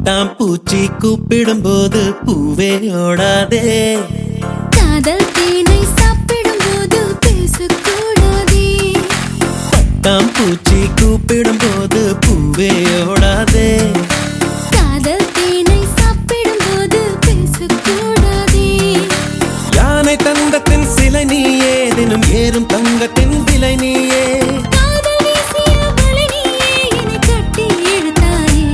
பட்டாம்பூச்சி கூப்பிடும் போது பூவே ஓடாதே காதல் தேனை சாப்பிடும் போது பேசக்கூடாதே பட்டாம்பூச்சி கூப்பிடும் போது பூவே ஓடாதே காதல் தேனை சாப்பிடும் போது பேசக்கூடாதே யானை தந்தத்தின் சிலை நீயே தினம் ஏறும் தங்கத்தின் விலை நீயே காதல் வீசிய வலை நீயே என்னை கட்டி இழுத்தாயே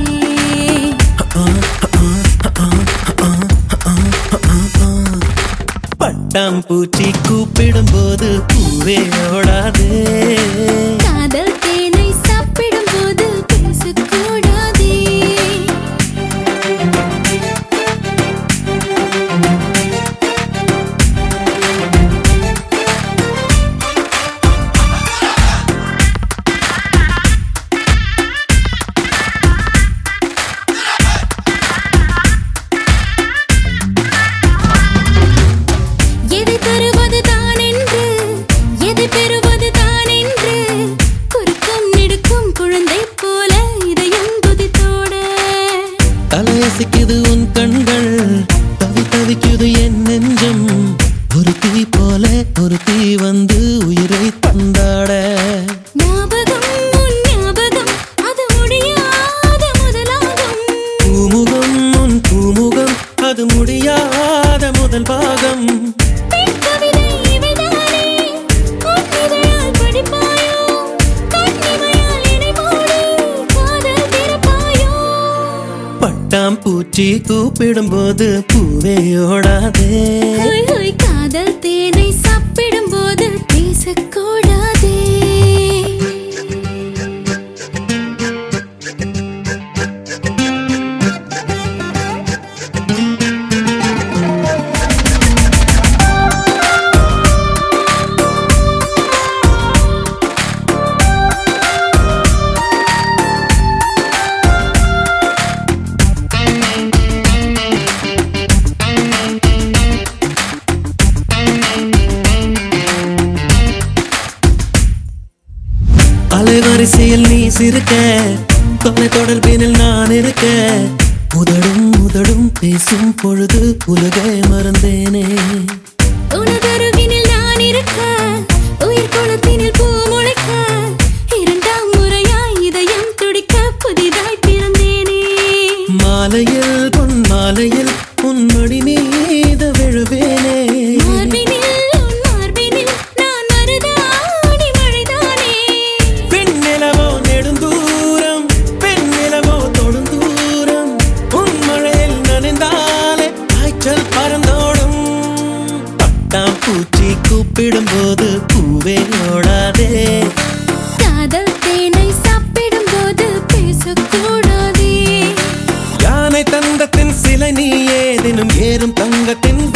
பட்டாம்பூச்சி கூப்பிடும் போது பூவே ஓடாதே காதல் தேனை சாப்பிடும் போது பேசக்கூடாதே எதை தருவது தான் என்று எதை பெறுவது தான் என்று குறுக்கும் நெடுக்கும் குழந்தை போல இதயம் குதித்தோட தலையசிக்குது உன் கண்கள் தவி தவிக்குது என் நெஞ்சம் ஒரு தீ போல ஒரு தீ வந்து உயிரை தந்தாட ஞாபகம் உன் ஞாபகம் அது முடியாத முதலாகும் பூமுகம் உன் பூமுகம் அது முடியாத முதல் பாகம் பெண் கவிதை இவைதானே உன் இதழால் படிப்பாயோ கண்ணிமையால் என்னை மூடி காதல் திறப்பாயோ பட்டாம்பூச்சி கூப்பிடும் போது பூவே ஓடாதே ஹோய் ஹோய் காதல் தேனை சாப்பிடும் போது பேசக்கூடாதே அலைவரிசையில் நீ சிரிக்க தொலை தொடர்பினில் நான் இருக்க உதடும் உதடும் பேசும் பொழுது உலகை மறந்தேனே உனதருகினில் நான் இருக்க உயிர் குளத்தினில் பூ முளைக்க இரண்டாம் முறையாய் இதயம் துடிக்க புதிதாய் பிறந்தேனே மாலையில் பொன் மாலையில் உன் மடி மீது விழுவேனே மார்பினில் உன் மார்பினில் நான் மருதாணி மழைதானே பெண்ணிலவோ நெடுந்தூரம் பெண்ணிலவோ தொடுந்தூரம் உன் மழையில் நனைந்தாலே காய்ச்சல் பறந்தோடும் பட்டாம் பூச்சி கூப்பிடும் போது பூவே ஓடாதே காதல் தேனை சாப்பிடும் போது பேசக்கூடாதே யானை தந்தத்தின் சிலை நீயே தினம் ஏறும் தங்கத்தின்